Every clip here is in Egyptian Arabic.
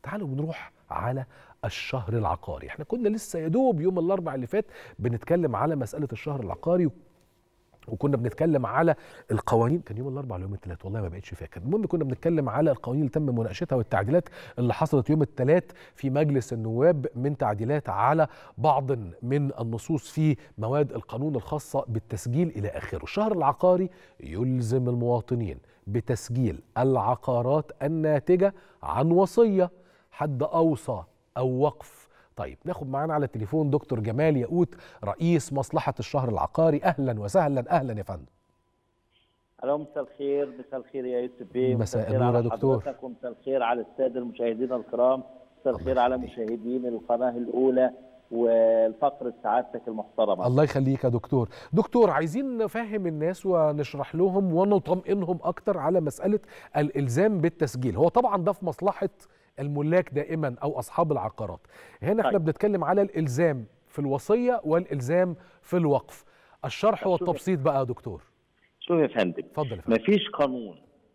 تعالوا نروح على الشهر العقاري احنا كنا لسه يدوب يوم الاربع اللي فات بنتكلم على مساله الشهر العقاري وكنا بنتكلم على القوانين كان يوم الاربعاء ولا يوم الثلاث والله ما بقتش فاكر المهم كنا بنتكلم على القوانين اللي تم مناقشتها والتعديلات اللي حصلت يوم الثلاث في مجلس النواب من تعديلات على بعض من النصوص في مواد القانون الخاصه بالتسجيل الى اخره الشهر العقاري يلزم المواطنين بتسجيل العقارات الناتجه عن وصيه حد اوصى او وقف طيب ناخد معانا على التليفون دكتور جمال ياقوت رئيس مصلحه الشهر العقاري اهلا وسهلا اهلا يا فندم الو مساء الخير مساء الخير يا يوسف بيه مساء النور يا دكتور ومساء الخير على الساده المشاهدين الكرام مساء الخير على مشاهدين القناه الاولى والفقر سعادتك المحترمه الله يخليك يا دكتور دكتور عايزين نفهم الناس ونشرح لهم ونطمئنهم اكتر على مساله الالزام بالتسجيل هو طبعا ده في مصلحه الملاك دائما او اصحاب العقارات هنا احنا بنتكلم على الالزام في الوصيه والالزام في الوقف الشرح والتبسيط بقى يا دكتور شوف يا فندم اتفضل يا فندم مفيش قانون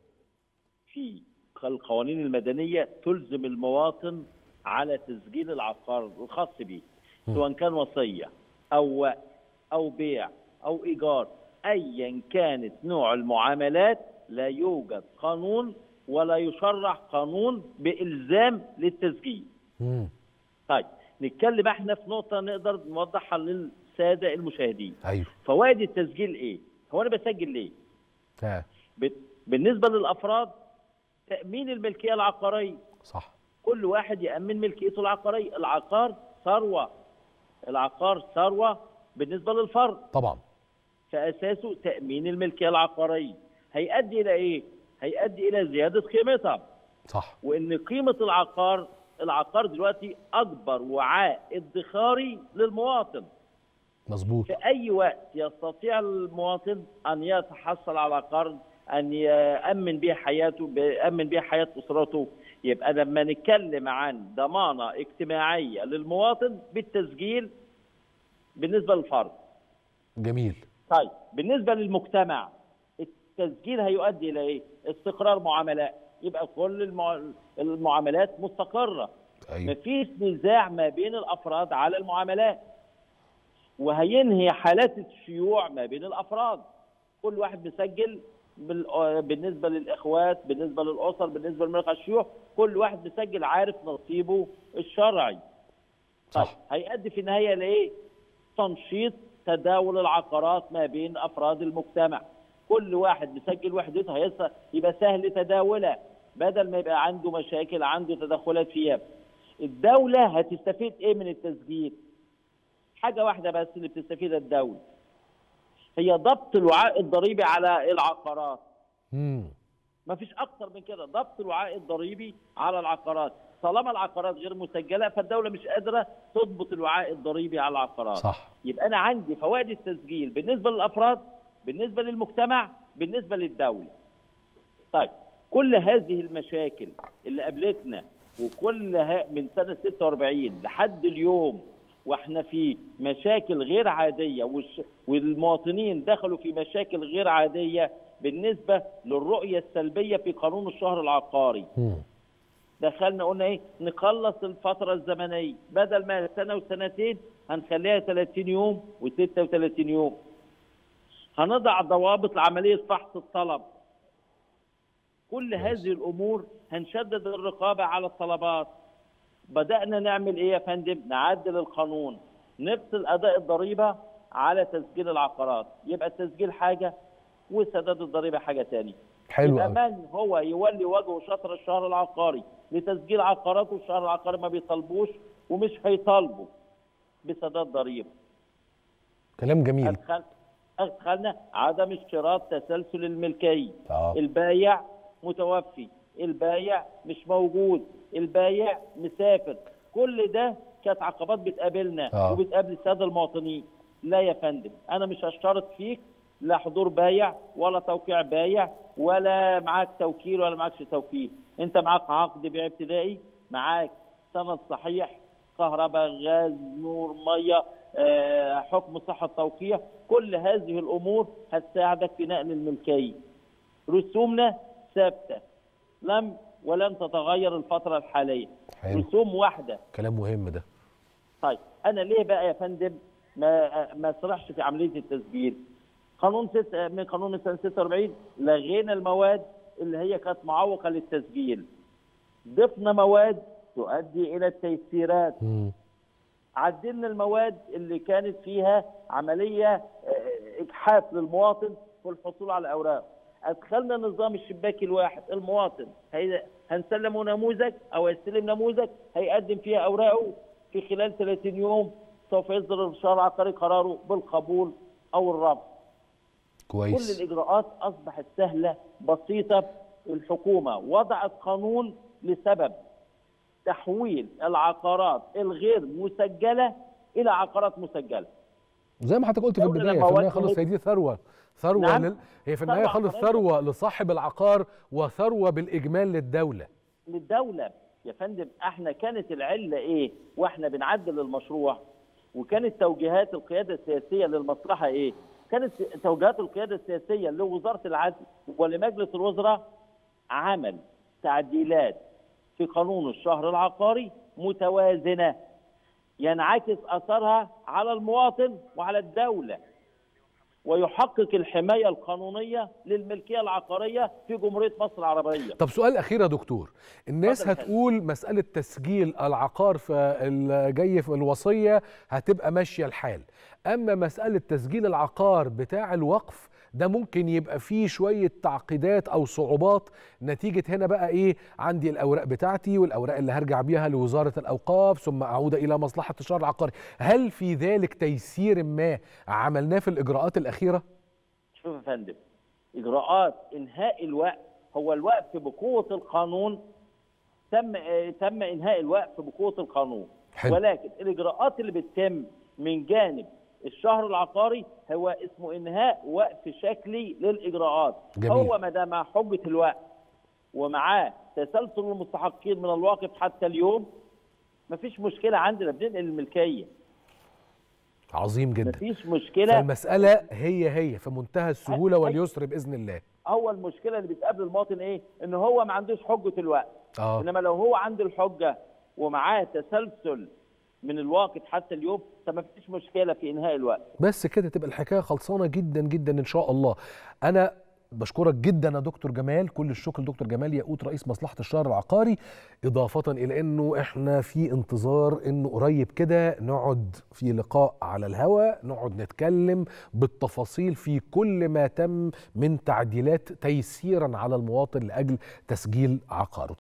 في القوانين المدنيه تلزم المواطن على تسجيل العقار الخاص به سواء كان وصيه او وقف او بيع او ايجار ايا كانت نوع المعاملات لا يوجد قانون ولا يشرع قانون بالزام للتسجيل. مم. طيب نتكلم احنا في نقطه نقدر نوضحها للساده المشاهدين. ايوه فوائد التسجيل ايه؟ هو انا بسجل ليه؟ ها. بالنسبه للافراد تامين الملكيه العقاريه. صح. كل واحد يامن ملكيته العقاريه، العقار ثروه. العقار ثروه بالنسبه للفرد. طبعا. فاساسه تامين الملكيه العقاريه. هيؤدي الى ايه؟ هيؤدي الى زياده قيمتها صح وان قيمه العقار العقار دلوقتي اكبر وعاء ادخاري للمواطن مظبوط في اي وقت يستطيع المواطن ان يتحصل على قرض ان يامن به حياته يامن به حياه اسرته يبقى لما نتكلم عن ضمانه اجتماعيه للمواطن بالتسجيل بالنسبه للفرد جميل طيب بالنسبه للمجتمع التسجيل هيؤدي الى ايه؟ استقرار معاملات يبقى كل المع... المعاملات مستقره أيوة. مفيش نزاع ما بين الافراد على المعاملات وهينهي حالات الشيوع ما بين الافراد كل واحد مسجل بال... بالنسبه للاخوات بالنسبه للاسر بالنسبه لمرقى الشيوع كل واحد مسجل عارف نصيبه الشرعي صح. طيب هيؤدي في النهايه لايه؟ تنشيط تداول العقارات ما بين افراد المجتمع كل واحد مسجل وحدته هيصل يبقى سهل تداولها بدل ما يبقى عنده مشاكل عنده تدخلات فيها الدولة هتستفيد ايه من التسجيل حاجة واحدة بس اللي بتستفيدها الدولة هي ضبط الوعاء الضريبي على العقارات امم مفيش اكتر من كده ضبط الوعاء الضريبي على العقارات طالما العقارات غير مسجله فالدوله مش قادره تضبط الوعاء الضريبي على العقارات صح يبقى انا عندي فوائد التسجيل بالنسبه للافراد بالنسبه للمجتمع بالنسبه للدوله طيب كل هذه المشاكل اللي قابلتنا وكل ها من سنه 46 لحد اليوم واحنا في مشاكل غير عاديه والش... والمواطنين دخلوا في مشاكل غير عاديه بالنسبه للرؤيه السلبيه في قانون الشهر العقاري مم. دخلنا قلنا ايه نخلص الفتره الزمنيه بدل ما سنه وسنتين هنخليها 30 يوم و36 يوم هنضع ضوابط لعمليه فحص الطلب كل هذه الامور هنشدد الرقابه على الطلبات بدانا نعمل ايه يا فندم نعدل القانون نفصل اداء الضريبه على تسجيل العقارات يبقى التسجيل حاجه وسداد الضريبه حاجه ثانيه حلو يبقى قوي من هو يولي وجهه شطر الشهر العقاري لتسجيل عقاراته الشهر العقاري ما بيطالبوش ومش هيطالبوا بسداد ضريبه كلام جميل أدخل أدخلنا عدم اشتراط تسلسل الملكية اه البايع متوفي البايع مش موجود البايع مسافر كل ده كانت عقبات بتقابلنا آه. وبتقابل الساده المواطنين لا يا فندم انا مش هشترط فيك لا حضور بايع ولا توقيع بايع ولا معاك توكيل ولا معكش توكيل انت معاك عقد بيع ابتدائي معاك سند صحيح كهرباء غاز نور ميه آه، حكم صحه توقيع كل هذه الامور هتساعدك في نقل الملكيه رسومنا ثابته لم ولن تتغير الفتره الحاليه حلو. رسوم واحده كلام مهم ده طيب انا ليه بقى يا فندم ما ما اسرحش في عمليه التسجيل قانون ست من قانون سنه 46 لغينا المواد اللي هي كانت معوقه للتسجيل ضفنا مواد تؤدي الى التيسيرات مم. عدلنا المواد اللي كانت فيها عمليه آه، اجحاف للمواطن في الحصول على الاوراق ادخلنا نظام الشباك الواحد المواطن هي هنسلمه نموذج او يستلم نموذج هيقدم فيها اوراقه في خلال 30 يوم سوف يصدر الشهر العقاري قراره بالقبول او الرفض كل كويس الاجراءات اصبحت سهله بسيطه الحكومه وضعت قانون لسبب تحويل العقارات الغير مسجله الى عقارات مسجله زي ما حضرتك قلت في دولة البدايه لما في النهايه وجهت- خالص هي دي ثروه ثروه نعم. لل... هي في النهايه ثروة خالص عقارية. ثروه لصاحب العقار وثروه بالاجمال للدوله للدوله يا فندم احنا كانت العله ايه واحنا بنعدل المشروع وكانت توجيهات القياده السياسيه للمصلحه ايه كانت توجيهات القياده السياسيه لوزاره العدل ولمجلس الوزراء عمل تعديلات في قانون الشهر العقاري متوازنه ينعكس اثرها على المواطن وعلى الدوله ويحقق الحمايه القانونيه للملكيه العقاريه في جمهوريه مصر العربيه طب سؤال اخير يا دكتور الناس اتفضل يا فندم. هتقول مساله تسجيل العقار في الجاي في الوصيه هتبقى ماشيه الحال اما مساله تسجيل العقار بتاع الوقف ده ممكن يبقى فيه شويه تعقيدات او صعوبات نتيجه هنا بقى ايه عندي الاوراق بتاعتي والاوراق اللي هرجع بيها لوزاره الاوقاف ثم اعود الى مصلحه الشهر العقاري هل في ذلك تيسير ما عملناه في الاجراءات الاخيره شوف يا فندم اجراءات انهاء الوقف هو الوقف بقوه القانون تم آه، تم انهاء الوقف بقوه القانون حلو. ولكن الاجراءات اللي بتتم من جانب الشهر العقاري هو اسمه انهاء وقف شكلي للاجراءات جميل. هو ما دام مع حجه الوقف ومعاه تسلسل المستحقين من الواقف حتى اليوم مفيش مشكله عندنا بننقل الملكيه عظيم جدا مفيش مشكله فالمسألة هي هي في منتهى السهولة أي- واليسر بإذن الله هو المشكله اللي بتقابل المواطن ايه؟ ان هو ما عندوش حجه الوقت اه انما لو هو عنده الحجه ومعاه تسلسل من الواقف حتى اليوم فما فيش مشكله في انهاء الوقت بس كده تبقى الحكاية خلصانة جدا جدا إن شاء الله أنا بشكرك جدا يا دكتور جمال كل الشكر لدكتور جمال ياقوت رئيس مصلحة الشهر العقاري إضافة إلى أنه إحنا في انتظار أنه قريب كده نقعد في لقاء على الهواء نقعد نتكلم بالتفاصيل في كل ما تم من تعديلات تيسيرا على المواطن لأجل تسجيل عقاره